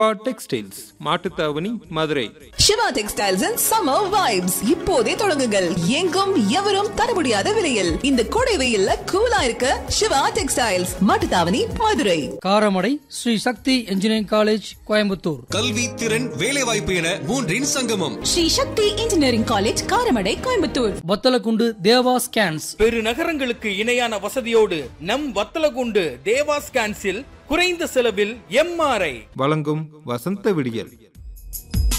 textiles Mattuthavani Madurai Siva textiles and summer vibes இப்போதே தொடங்குங்கள் எங்கும் எவரும் தர முடியாத விலையில் இந்த கோடை வெயில்ல கூலா இருக்க Siva textiles Mattuthavani Madurai Karamadai Sri Sakthi engineering college Coimbatore கல்வி திறன் வேலைவாய்ப்பு என மூன்றின் சங்கமம் Sri Sakthi engineering college Karamadai Coimbatore Vathalagundu Deva scans பெருநகரங்களுக்கு இணையான வசதியோடு நம் வத்தலகுண்டு தேவா ஸ்கான்ஸில் குறைந்த செலவில் எம்ஆர்ஐ வழங்கும் வசந்த விடியல்